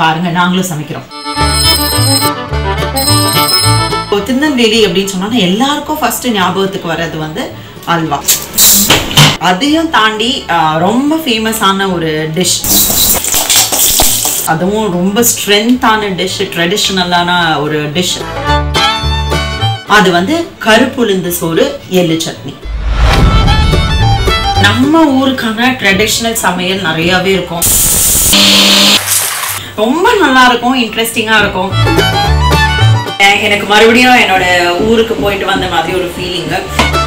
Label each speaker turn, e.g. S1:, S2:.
S1: பாருங்க நாங்களும் சமைக்கிறோம் இப்போ திருநெல்வேலி அப்படின்னு சொன்னா எல்லாருக்கும் ஃபர்ஸ்ட் ஞாபகத்துக்கு வர்றது வந்து அல்வா அதையும் தாண்டி ஆஹ், ரொம்ப ஃபேமஸான ஒரு டிஷ் அதுவும் ரொம்ப ஸ்ட்ரென்த்தான டிஷ் ட்ரெடிஷ்னலான ஒரு டிஷ் அது வந்து கருப்புளுந்து சோறு எள்ளு சட்னி நம்ம ஊருக்கான ட்ரெடிஷ்னல் சமையல் நிறையவே இருக்கும் ரொம்ப நல்லா இருக்கும் இன்ட்ரெஸ்டிங்கா இருக்கும் எனக்கு மறுபடியும் என்னோட ஊருக்கு போயிட்டு வந்த மாதிரி ஒரு ஃபீலிங்கு